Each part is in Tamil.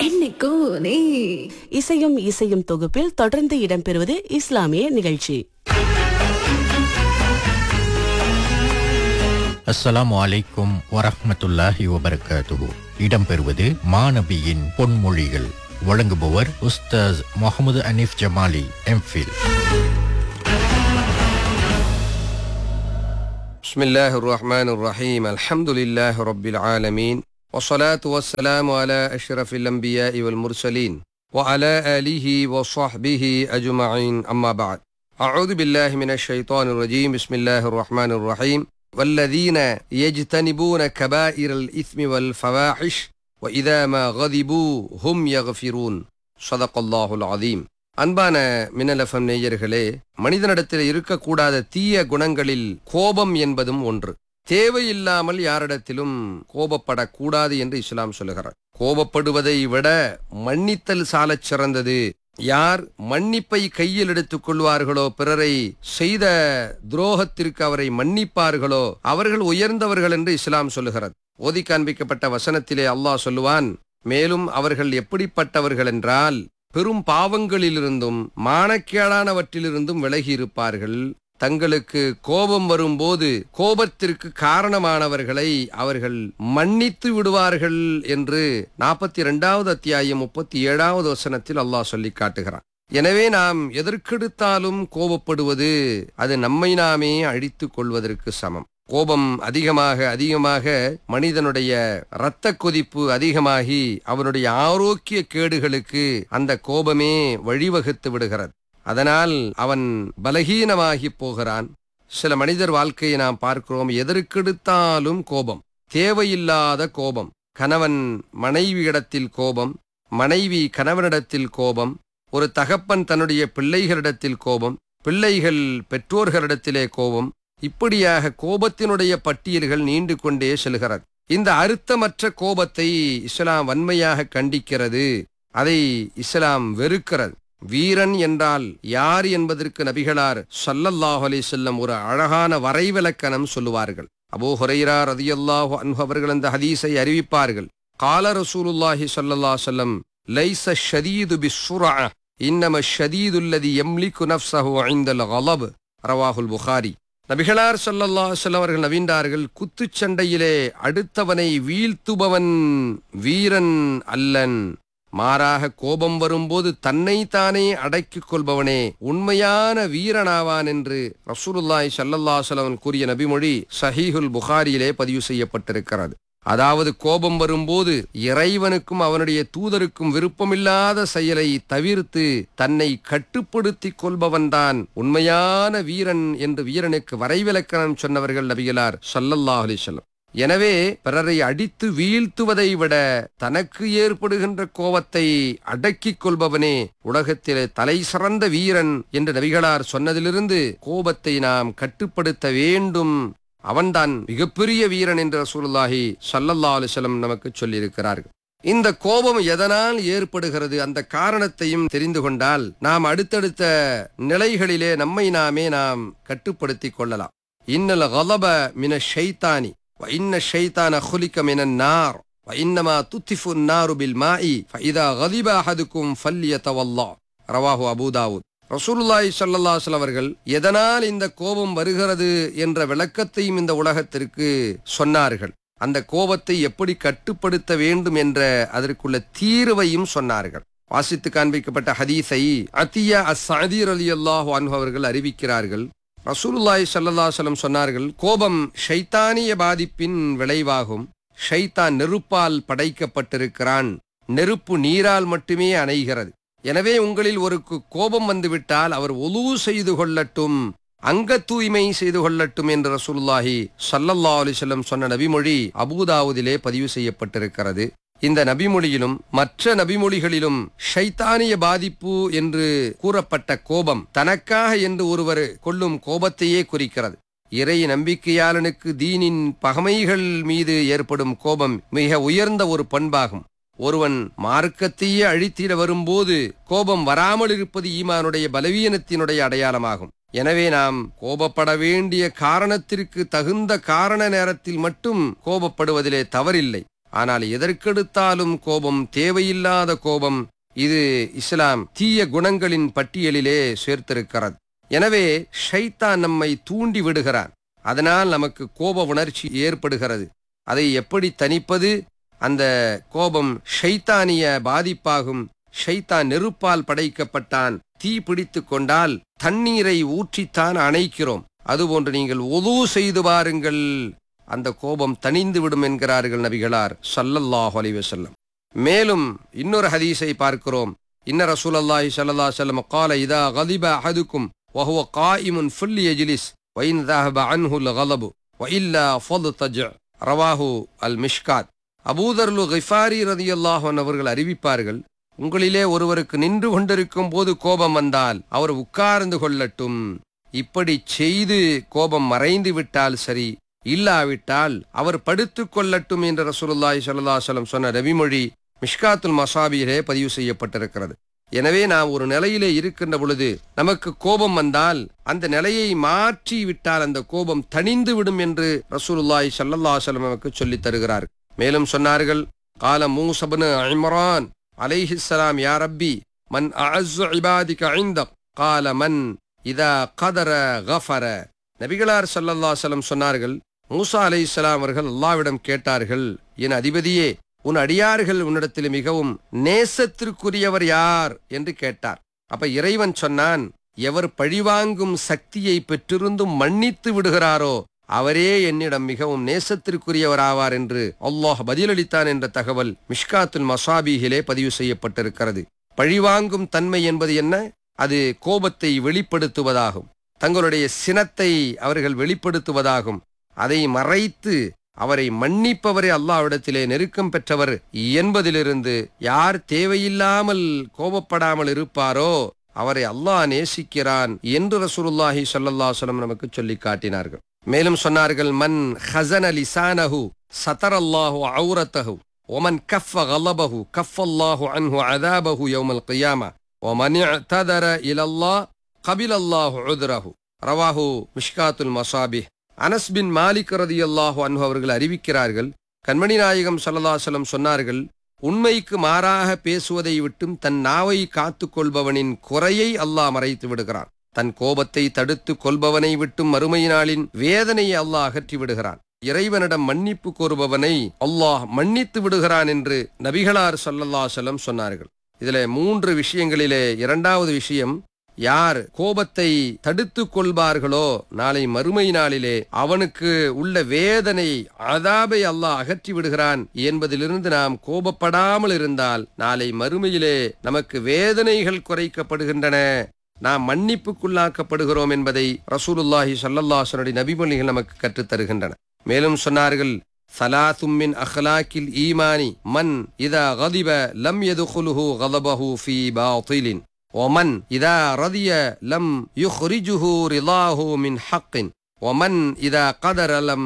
என்னைக்கும் நீ இசையும் இசையும் தொகுப்பில் தொடர்ந்து இடம்பெறுவது இஸ்லாமிய நிகழ்ச்சி அஸ்ஸலாமு அலைக்கும் வரஹ்மத்துல்லாஹி வபரகாத்துஹு இடம்பெறுவது மாநபியின் பொன்மொழிகள் வழங்குபவர் உஸ்தாஸ் முகமது அனீஃப் ஜமாலி எம்ஃபில் بسم الله الرحمن الرحيم الحمد لله رب العالمين والصلاة والسلام على أشرف الأنبياء والمرسلين وعلى آله وصحبه أجمعين أما بعد أعوذ بالله من الشيطان الرجيم بسم الله الرحمن الرحيم والذين يجتنبون كبائر الإثم والفواحش وإذا ما غضبوا هم يغفرون صدق الله العظيم அன்பான மின்னலஃபம் நேயர்களே மனிதனிடத்தில் இருக்கக்கூடாத தீய குணங்களில் கோபம் என்பதும் ஒன்று தேவையில்லாமல் யாரிடத்திலும் கோபப்படக்கூடாது என்று இஸ்லாம் சொல்லுகிறார் கோபப்படுவதை விட மன்னித்தல் சாலச் சிறந்தது யார் மன்னிப்பை கையில் எடுத்துக் கொள்வார்களோ பிறரை செய்த துரோகத்திற்கு அவரை மன்னிப்பார்களோ அவர்கள் உயர்ந்தவர்கள் என்று இஸ்லாம் சொல்லுகிறது ஓதி காண்பிக்கப்பட்ட வசனத்திலே அல்லாஹ் சொல்லுவான் மேலும் அவர்கள் எப்படிப்பட்டவர்கள் என்றால் பெரும் பாவங்களிலிருந்தும் மானக்கேடானவற்றிலிருந்தும் விலகி இருப்பார்கள் தங்களுக்கு கோபம் வரும்போது கோபத்திற்கு காரணமானவர்களை அவர்கள் மன்னித்து விடுவார்கள் என்று நாற்பத்தி இரண்டாவது அத்தியாயம் முப்பத்தி ஏழாவது வசனத்தில் அல்லாஹ் சொல்லி காட்டுகிறான் எனவே நாம் எதற்கெடுத்தாலும் கோபப்படுவது அது நம்மை நாமே அழித்துக் கொள்வதற்கு சமம் கோபம் அதிகமாக அதிகமாக மனிதனுடைய இரத்த கொதிப்பு அதிகமாகி அவனுடைய ஆரோக்கிய கேடுகளுக்கு அந்த கோபமே வழிவகுத்து விடுகிறது அதனால் அவன் பலகீனமாகி போகிறான் சில மனிதர் வாழ்க்கையை நாம் பார்க்கிறோம் எதற்கெடுத்தாலும் கோபம் தேவையில்லாத கோபம் கணவன் மனைவியிடத்தில் கோபம் மனைவி கணவனிடத்தில் கோபம் ஒரு தகப்பன் தன்னுடைய பிள்ளைகளிடத்தில் கோபம் பிள்ளைகள் பெற்றோர்களிடத்திலே கோபம் இப்படியாக கோபத்தினுடைய பட்டியல்கள் நீண்டு கொண்டே செல்கிறது இந்த அர்த்தமற்ற கோபத்தை இஸ்லாம் வன்மையாக கண்டிக்கிறது அதை இஸ்லாம் வெறுக்கிறது வீரன் என்றால் யார் என்பதற்கு நபிகளார் சல்லல்லாஹு அலைஹி செல்லம் ஒரு அழகான வரைவிலக்கணம் சொல்லுவார்கள் அபூ ஹுரைரா ரதியல்லாஹு அன்ஹு அவர்கள் அந்த ஹதீஸை அறிவிப்பார்கள் கால ரசூலுல்லாஹி ஸல்லல்லாஹு அலைஹி வஸல்லம் லைஸ ஷதீது பிஸ்ஸுரஅ இன்னம ஷதீதுல்லதி யம்லிகு நஃப்ஸஹு இன்தல் கலப் ரவாஹுல் புகாரி நபிகளார் ஸல்லல்லாஹு அலைஹி வஸல்லம் அவர்கள் நவீண்டார்கள் குத்துச்சண்டையிலே அடுத்தவனை வீழ்த்துபவன் வீரன் அல்லன் மாறாக கோபம் வரும்போது தன்னைத்தானே அடக்கிக் கொள்பவனே உண்மையான வீரனாவான் என்று ரசூலுல்லாஹி ஸல்லல்லாஹு அலைஹி வஸல்லம் கூறிய நபிமொழி சஹீஹுல் புகாரியிலே பதிவு செய்யப்பட்டிருக்கிறது அதாவது கோபம் வரும்போது இறைவனுக்கும் அவனுடைய தூதருக்கும் விருப்பமில்லாத செயலை தவிர்த்து தன்னை கட்டுப்படுத்திக் கொள்பவன்தான் உண்மையான வீரன் என்று வீரனுக்கு வரைவிலக்கணம் சொன்னவர்கள் நபிகளார் ஸல்லல்லாஹு அலைஹி வஸல்லம் எனவே பிறரை அடித்து வீழ்த்துவதை விட தனக்கு ஏற்படுகின்ற கோபத்தை அடக்கிக் கொள்பவனே உலகத்திலே தலை சிறந்த வீரன் என்று நபிகளார் சொன்னதிலிருந்து கோபத்தை நாம் கட்டுப்படுத்த வேண்டும் அவன்தான் மிகப்பெரிய வீரன் என்று ரசூலுல்லாஹி ஸல்லல்லாஹு அலைஹி வஸல்லம் நமக்கு சொல்லியிருக்கிறார்கள் இந்த கோபம் எதனால் ஏற்படுகிறது அந்த காரணத்தையும் தெரிந்து கொண்டால் நாம் அடுத்தடுத்த நிலைகளிலே நம்மை நாமே நாம் கட்டுப்படுத்திக் கொள்ளலாம் இன்னல் கலப மின ஷைத்தானி وإن الشيطان خلق من النار وإنما تطفئ النار بالماء فإذا غضب أحدكم فليتولى رواه أبو داود ரசூலுல்லாஹி ஸல்லல்லாஹு அலைஹி அவர்கள் எதனால் இந்த கோபம் வருகிறது என்ற விளக்கத்தையும் இந்த உலகத்திற்கு சொன்னார்கள் அந்த கோபத்தை எப்படி கட்டுப்படுத்த வேண்டும் என்ற அதற்குள்ள தீர்வையும் சொன்னார்கள் வாசித்து காண்பிக்கப்பட்ட ஹதீஸை அத்தியா அஸ் சதீர் அலி அல்லாஹு அன்ஹு அவர்கள் அறிவிக்கிறார்கள் ரசூலுல்லாஹி ஸல்லல்லாஹு அலைஹி வஸல்லம் சொன்னார்கள் கோபம் ஷைத்தானிய பாதிப்பின் விளைவாகும் ஷைத்தான் நெருப்பால் படைக்கப்பட்டிருக்கிறான் நெருப்பு நீரால் மட்டுமே அணைகிறது எனவே உங்களில் ஒரு கோபம் வந்துவிட்டால் அவர் ஒலு செய்து கொள்ளட்டும் அங்க தூய்மை செய்து கொள்ளட்டும் என்று ரசூலுல்லாஹி ஸல்லல்லாஹு அலைஹி வஸல்லம் சொன்ன நபிமொழி அபூதாவுதிலே பதிவு செய்யப்பட்டிருக்கிறது இந்த நபிமொழியிலும் மற்ற நபிமொழிகளிலும் ஷைத்தானிய பாதிப்பு என்று கூறப்பட்ட கோபம் தனக்காக என்று ஒருவர் கொள்ளும் கோபத்தையே குறிக்கிறது இறை நம்பிக்கையாளனுக்கு தீனின் பகமைகள் மீது ஏற்படும் கோபம் மிக உயர்ந்த ஒரு பண்பாகும் ஒருவன் மார்க்கத்தையே அழித்திட வரும்போது கோபம் வராமல் இருப்பது ஈமானுடைய பலவீனத்தினுடைய அடையாளமாகும் எனவே நாம் கோபப்பட வேண்டிய காரணத்திற்கு தகுந்த காரண நேரத்தில் மட்டும் கோபப்படுவதிலே தவறில்லை ஆனால் எதற்கெடுத்தாலும் கோபம் தேவையில்லாத கோபம் இது இஸ்லாம் தீய குணங்களின் பட்டியலிலே சேர்த்திருக்கிறது எனவே ஷைத்தான் நம்மை தூண்டி விடுகிறான் அதனால் நமக்கு கோப உணர்ச்சி ஏற்படுகிறது அதை எப்படி தணிப்பது அந்த கோபம் ஷைத்தானிய பாதிப்பாகும் ஷைத்தான் நெருப்பால் படைக்கப்பட்டான் தீ பிடித்து கொண்டால் தண்ணீரை ஊற்றித்தான் அணைக்கிறோம் அதுபோன்று நீங்கள் ஒது செய்து பாருங்கள் அந்த கோபம் தணிந்து விடும் என்கிறார்கள் நபிகளார் ஸல்லல்லாஹு அலைஹி வஸல்லம் மேலும் இன்னொரு ஹதீஸை பார்க்கிறோம் இன்ன ரசூலல்லாஹி ஸல்லல்லாஹு அலைஹி வஸல்லம் قال اذا غضب احدكم وهو قائم فليجلس وان ذهب عنه الغضب والا فلتجع رواه المشكات அபூதர்லு கிஃபாரி ரதியல்லாஹு அன்ஹு அவர்கள் அறிவிப்பார்கள் உங்களிலே ஒருவருக்கு நின்று கொண்டிருக்கும் போது கோபம் வந்தால் அவர் உட்கார்ந்து கொள்ளட்டும் இப்படி செய்து கோபம் மறைந்து விட்டால் சரி இல்லாவிட்டால் அவர் படுத்துக் கொள்ளட்டும் என்று ரசூலுல்லாஹி ஸல்லல்லாஹு அலைஹி வஸல்லம் சொன்ன ரவிமொழி மிஷ்காத்துல் மசாபியிலே பதிவு செய்யப்பட்டிருக்கிறது எனவே நாம் ஒரு நிலையிலே இருக்கின்ற பொழுது நமக்கு கோபம் வந்தால் அந்த நிலையை மாற்றி விட்டால் அந்த கோபம் தணிந்து விடும் என்று ரசூலுல்லாஹி ஸல்லல்லாஹு அலைஹி வஸல்லம் நமக்கு சொல்லித் தருகிறார் மேலும் சொன்னார்கள் கால மூசபனு இம்ரான் அலைஹிஸ்ஸலாம் யா ரப்பி மன் அஅஸ்ஸு இபாதிக இந்தக் கால மன் இதா கதர கஃபர நபிகளார் ஸல்லல்லாஹு அலைஹி வஸல்லம் சொன்னார்கள் மூசா அலைஹிஸ்ஸலாம் அவர்கள் அல்லாஹ்விடம் கேட்டார்கள் என் அதிபதியே உன் அடியார்கள் உன்னிடத்தில் மிகவும் நேசத்திற்குரியவர் யார் என்று கேட்டார் அப்ப இறைவன் சொன்னான் எவர் பழிவாங்கும் சக்தியை பெற்றிருந்தும் மன்னித்து விடுகிறாரோ அவரே என்னிடம் மிகவும் நேசத்திற்குரியவராவார் என்று அல்லாஹ் பதிலளித்தான் என்ற தகவல் மிஷ்காத்துல் மசாபிகிலே பதிவு செய்யப்பட்டிருக்கிறது பழிவாங்கும் தன்மை என்பது என்ன அது கோபத்தை வெளிப்படுத்துவதாகும் தங்களுடைய சினத்தை அவர்கள் வெளிப்படுத்துவதாகும் அதை மறைத்து அவரை மன்னிப்பவரே அல்லாஹ்விடத்திலே நெருக்கம் பெற்றவர் என்பதிலிருந்து யார் தேவையில்லாமல் கோபப்படாமல் இருப்பாரோ அவரை அல்லாஹ் நேசிக்கிறான் என்று ரசூலுல்லாஹி ஸல்லல்லாஹு அலைஹி வஸல்லம் நமக்கு சொல்லி காட்டினார்கள் மேலும் சொன்னார்கள் மன் ஹசன லிசானஹு சதரல்லாஹு ஔரத்தஹு ஒமன் கஃப கலபஹு கஃபல்லாஹு அன்ஹு அதாபஹு யௌமல் கியாமா ஒமன் இஅ்ததர இலல்லாஹ் கபிலல்லாஹு உத்ரஹு ரவாஹு மிஷ்காத்துல் மசாபிஹ் அனஸ் பின் மாலிக் ரதியல்லாஹு அன்ஹு அவர்கள் அறிவிக்கிறார்கள் கண்மணி நாயகம் ஸல்லல்லாஹு சொன்னார்கள் உண்மைக்கு மாறாக பேசுவதை விட்டும் தன் நாவை காத்து கொள்பவனின் குறையை அல்லாஹ் மறைத்து விடுகிறான் தன் கோபத்தை தடுத்து கொள்பவனை விட்டும் மறுமை நாளின் வேதனையை அல்லாஹ் அகற்றி விடுகிறான் இறைவனிடம் மன்னிப்பு கோருபவனை அல்லாஹ் மன்னித்து விடுகிறான் என்று நபிகளார் ஸல்லல்லாஹு அலைஹி வஸல்லம் சொன்னார்கள் இதிலே மூன்று விஷயங்களிலே இரண்டாவது விஷயம் யார் கோபத்தை தடுத்து கொள்வார்களோ நாளை மறுமை நாளிலே அவனுக்கு உள்ள வேதனை அதாபை அல்லாஹ் அகற்றி விடுகிறான் என்பதிலிருந்து நாம் கோபப்படாமல் இருந்தால் நாளை மறுமையிலே நமக்கு வேதனைகள் குறைக்கப்படுகின்றன நாம் மன்னிப்புக்குள்ளாக்கப்படுகிறோம் என்பதை ரசூலுல்லாஹி ஸல்லல்லாஹு நபிமொழிகள் நமக்கு கற்றுத் தருகின்றன மேலும் சொன்னார்கள் சலாத்தும் மின் அஹ்லாக்கில் ஈமானி மன் இதா கதிப லம் எதுகுலுஹு கதபஹு ஃபி பாத்திலின் ومن إذا رضي لم يخرجه رضاه من حق ومن إذا قدر لم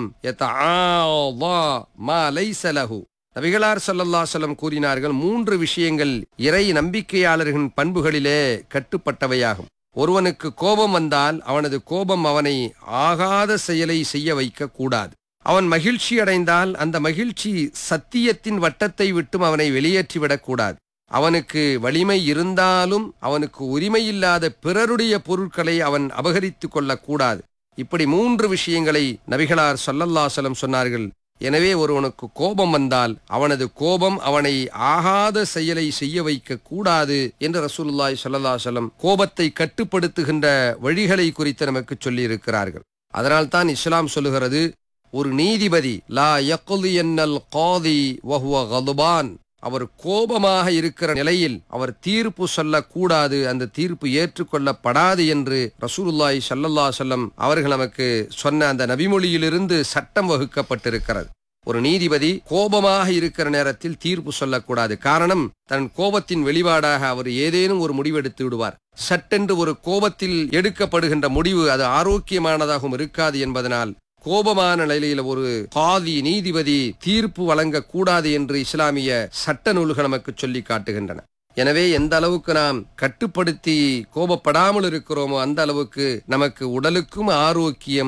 يتعاضى ما ليس له நபிகளார் ஸல்லல்லாஹு அலைஹி வஸல்லம் கூறினார்கள் மூன்று விஷயங்கள் இறை நம்பிக்கையாளர்களின் பண்புகளிலே கட்டுப்பட்டவையாகும் ஒருவனுக்கு கோபம் வந்தால் அவனது கோபம் அவனை ஆகாத செயலை செய்ய வைக்க கூடாது அவன் மகிழ்ச்சி அடைந்தால் அந்த மகிழ்ச்சி சத்தியத்தின் வட்டத்தை விட்டும் அவனை வெளியேற்றிவிடக் கூடாது அவனுக்கு வலிமை இருந்தாலும் அவனுக்கு உரிமை இல்லாத பிறருடைய பொருட்களை அவன் அபகரித்து கொள்ளக்கூடாது இப்படி மூன்று விஷயங்களை நபிகளார் சொல்லல்லாசலம் சொன்னார்கள் எனவே ஒருவனுக்கு கோபம் வந்தால் அவனது கோபம் அவனை ஆகாத செயலை செய்ய வைக்க கூடாது என்று ரசூலுல்லாய் சொல்லல்லாசலம் கோபத்தை கட்டுப்படுத்துகின்ற வழிகளை குறித்து நமக்கு சொல்லி இருக்கிறார்கள் அதனால்தான் இஸ்லாம் சொல்லுகிறது ஒரு நீதிபதி லா யக்குலி என்னல் காதி வஹுவ கதுபான் அவர் கோபமாக இருக்கிற நிலையில் அவர் தீர்ப்பு சொல்லக்கூடாது அந்த தீர்ப்பு ஏற்றுக்கொள்ளப்படாது என்று ரசூலுல்லாய் சல்லல்லா சொல்லம் அவர்கள் நமக்கு சொன்ன அந்த நபிமொழியிலிருந்து சட்டம் வகுக்கப்பட்டிருக்கிறது ஒரு நீதிபதி கோபமாக இருக்கிற நேரத்தில் தீர்ப்பு சொல்லக்கூடாது காரணம் தன் கோபத்தின் வெளிப்பாடாக அவர் ஏதேனும் ஒரு முடிவெடுத்து விடுவார் சட்டென்று ஒரு கோபத்தில் எடுக்கப்படுகின்ற முடிவு அது ஆரோக்கியமானதாகவும் இருக்காது என்பதனால் கோபமான நிலையில ஒரு பாதி நீதிபதி தீர்ப்பு வழங்கக்கூடாது என்று இஸ்லாமிய சட்ட நூல்கள் நமக்கு சொல்லி காட்டுகின்றன எனவே எந்த அளவுக்கு நாம் கட்டுப்படுத்தி கோபப்படாமல் இருக்கிறோமோ அந்த அளவுக்கு நமக்கு உடலுக்கும் ஆரோக்கியம்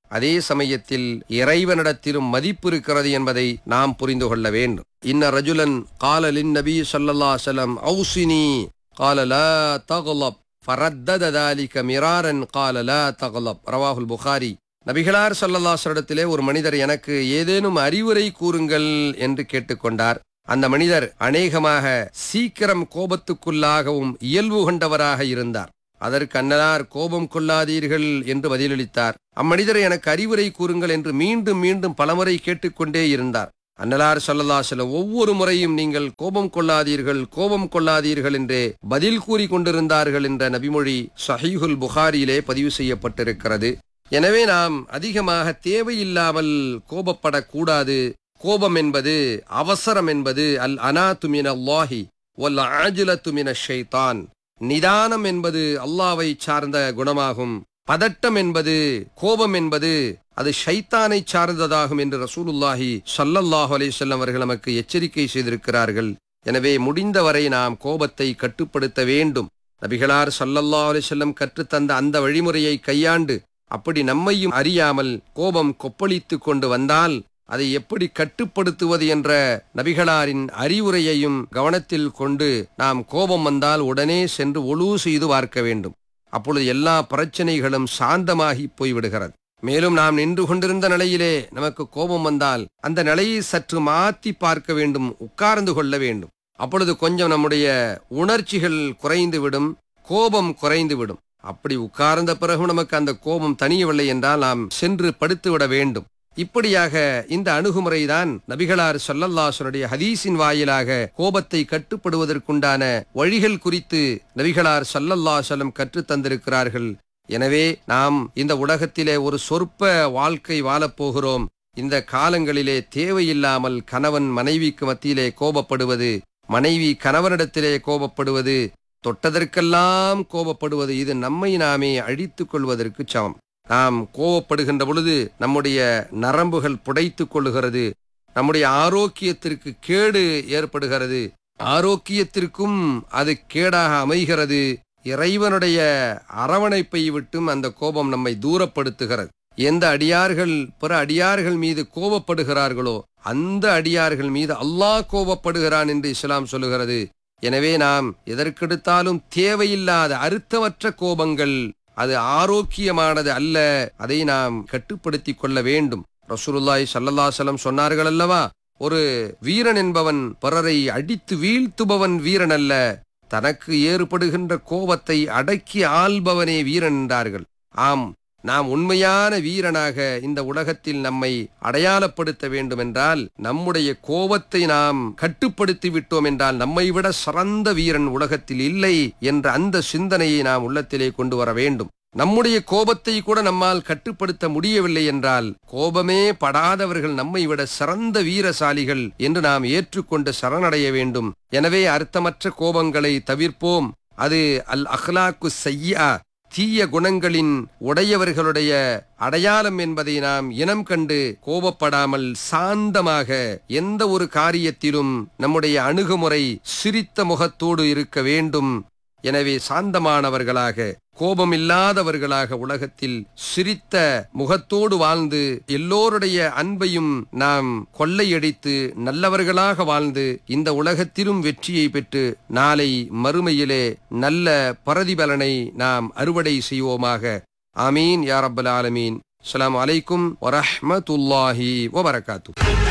அதே சமயத்தில் இறைவனிடத்திலும் மதிப்பு இருக்கிறது என்பதை நாம் புரிந்து கொள்ள வேண்டும் இன்ன ரஜுலன் காலலின் நபி சொல்லல்லா சலம் ஔசினி கால லா தகுலப் ஃபரத்தத தாலிக மிராரன் கால லா தகுலப் ரவாஹுல் புகாரி நபிகளார் சல்லல்லாசரிடத்திலே ஒரு மனிதர் எனக்கு ஏதேனும் அறிவுரை கூறுங்கள் என்று கேட்டுக்கொண்டார் அந்த மனிதர் அநேகமாக சீக்கிரம் கோபத்துக்குள்ளாகவும் இயல்பு கொண்டவராக இருந்தார் அதற்கு அன்னலார் கோபம் கொள்ளாதீர்கள் என்று பதிலளித்தார் அம்மனிதர் எனக்கு அறிவுரை கூறுங்கள் என்று மீண்டும் மீண்டும் பலமுறை கேட்டுக்கொண்டே இருந்தார் அன்னலார் சொல்லல்லாசலம் ஒவ்வொரு முறையும் நீங்கள் கோபம் கொள்ளாதீர்கள் கோபம் கொள்ளாதீர்கள் என்றே பதில் கூறி கொண்டிருந்தார்கள் என்ற நபிமொழி சஹீஹுல் புகாரியிலே பதிவு செய்யப்பட்டிருக்கிறது எனவே நாம் அதிகமாக தேவையில்லாமல் கோபப்படக்கூடாது கோபம் என்பது அவசரம் என்பது அல் அனாத்துமின் அல்லாஹி ஒல் ஆஜிலத்துமின ஷைத்தான் நிதானம் என்பது அல்லாவை சார்ந்த குணமாகும் பதட்டம் என்பது கோபம் என்பது அது ஷைத்தானை சார்ந்ததாகும் என்று ரசூலுல்லாஹி சல்லல்லாஹு அலைஹிஸ்ஸல்லம் அவர்கள் நமக்கு எச்சரிக்கை செய்திருக்கிறார்கள் எனவே முடிந்தவரை நாம் கோபத்தை கட்டுப்படுத்த வேண்டும் நபிகளார் சல்லல்லாஹு அலைஹிஸ்ஸல்லம் கற்றுத்தந்த அந்த வழிமுறையை கையாண்டு அப்படி நம்மையும் அறியாமல் கோபம் கொப்பளித்து கொண்டு வந்தால் அதை எப்படி கட்டுப்படுத்துவது என்ற நபிகளாரின் அறிவுரையையும் கவனத்தில் கொண்டு நாம் கோபம் வந்தால் உடனே சென்று ஒழு செய்து பார்க்க வேண்டும் அப்பொழுது எல்லா பிரச்சனைகளும் சாந்தமாகி போய்விடுகிறது மேலும் நாம் நின்று கொண்டிருந்த நிலையிலே நமக்கு கோபம் வந்தால் அந்த நிலையை சற்று மாத்தி பார்க்க வேண்டும் உட்கார்ந்து கொள்ள வேண்டும் அப்பொழுது கொஞ்சம் நம்முடைய உணர்ச்சிகள் குறைந்துவிடும் கோபம் குறைந்துவிடும் அப்படி உட்கார்ந்த பிறகு நமக்கு அந்த கோபம் தனியவில்லை என்றால் நாம் சென்று படுத்துவிட வேண்டும் இப்படியாக இந்த அணுகுமுறைதான் நபிகளார் சொல்லல்லாசனுடைய ஹதீஸின் வாயிலாக கோபத்தை கட்டுப்படுவதற்குண்டான வழிகள் குறித்து நபிகளார் சல்லல்லாசலம் கற்றுத் தந்திருக்கிறார்கள் எனவே நாம் இந்த உலகத்திலே ஒரு சொற்ப வாழ்க்கை வாழப்போகிறோம் இந்த காலங்களிலே தேவையில்லாமல் கணவன் மனைவிக்கு மத்தியிலே கோபப்படுவது மனைவி கணவனிடத்திலே கோபப்படுவது தொட்டதற்கெல்லாம் கோபப்படுவது இது நம்மை நாமே அழித்துக் கொள்வதற்கு சமம் நாம் கோபப்படுகின்ற பொழுது நம்முடைய நரம்புகள் புடைத்துக் கொள்ளுகிறது நம்முடைய ஆரோக்கியத்திற்கு கேடு ஏற்படுகிறது ஆரோக்கியத்திற்கும் அது கேடாக அமைகிறது இறைவனுடைய அரவணைப்பை விட்டும் அந்த கோபம் நம்மை தூரப்படுத்துகிறது எந்த அடியார்கள் பிற அடியார்கள் மீது கோபப்படுகிறார்களோ அந்த அடியார்கள் மீது அல்லாஹ் கோபப்படுகிறான் என்று இஸ்லாம் சொல்லுகிறது எனவே நாம் எதற்கெடுத்தாலும் தேவையில்லாத அர்த்தமற்ற கோபங்கள் அது ஆரோக்கியமானது அல்ல அதை நாம் கட்டுப்படுத்திக் கொள்ள வேண்டும் ரசூலுல்லாய் சல்லல்லாசலம் சொன்னார்கள் அல்லவா ஒரு வீரன் என்பவன் பிறரை அடித்து வீழ்த்துபவன் வீரன் அல்ல தனக்கு ஏற்படுகின்ற கோபத்தை அடக்கி ஆள்பவனே வீரன் என்றார்கள் ஆம் நாம் உண்மையான வீரனாக இந்த உலகத்தில் நம்மை அடையாளப்படுத்த வேண்டும் என்றால் நம்முடைய கோபத்தை நாம் கட்டுப்படுத்தி விட்டோம் என்றால் நம்மை விட சிறந்த வீரன் உலகத்தில் இல்லை என்ற அந்த சிந்தனையை நாம் உள்ளத்திலே கொண்டு வர வேண்டும் நம்முடைய கோபத்தை கூட நம்மால் கட்டுப்படுத்த முடியவில்லை என்றால் கோபமே படாதவர்கள் நம்மை விட சிறந்த வீரசாலிகள் என்று நாம் ஏற்றுக்கொண்டு சரணடைய வேண்டும் எனவே அர்த்தமற்ற கோபங்களை தவிர்ப்போம் அது அல் அஹ்லாக்கு செய்யா தீய குணங்களின் உடையவர்களுடைய அடையாளம் என்பதை நாம் இனம் கண்டு கோபப்படாமல் சாந்தமாக எந்த ஒரு காரியத்திலும் நம்முடைய அணுகுமுறை சிரித்த முகத்தோடு இருக்க வேண்டும் எனவே சாந்தமானவர்களாக கோபமில்லாதவர்களாக உலகத்தில் சிரித்த முகத்தோடு வாழ்ந்து எல்லோருடைய அன்பையும் நாம் கொள்ளையடித்து நல்லவர்களாக வாழ்ந்து இந்த உலகத்திலும் வெற்றியை பெற்று நாளை மறுமையிலே நல்ல பிரதிபலனை நாம் அறுவடை செய்வோமாக ஆமீன் யா ரப்பல் ஆலமீன் அஸ்ஸலாமு அலைக்கும் வரஹ்மத்துல்லாஹி வபரகாத்து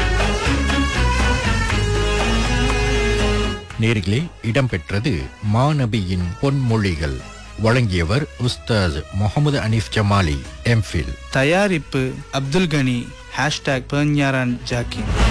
நேர்களே இடம்பெற்றது மாநபியின் பொன்மொழிகள் வழங்கியவர் உஸ்தாஸ் முகமது அனீஃப் ஜமாலி எம்ஃபில் தயாரிப்பு அப்துல் கனி ஹேஷ்டாக் பெர்ஞாரான் ஜாக்கி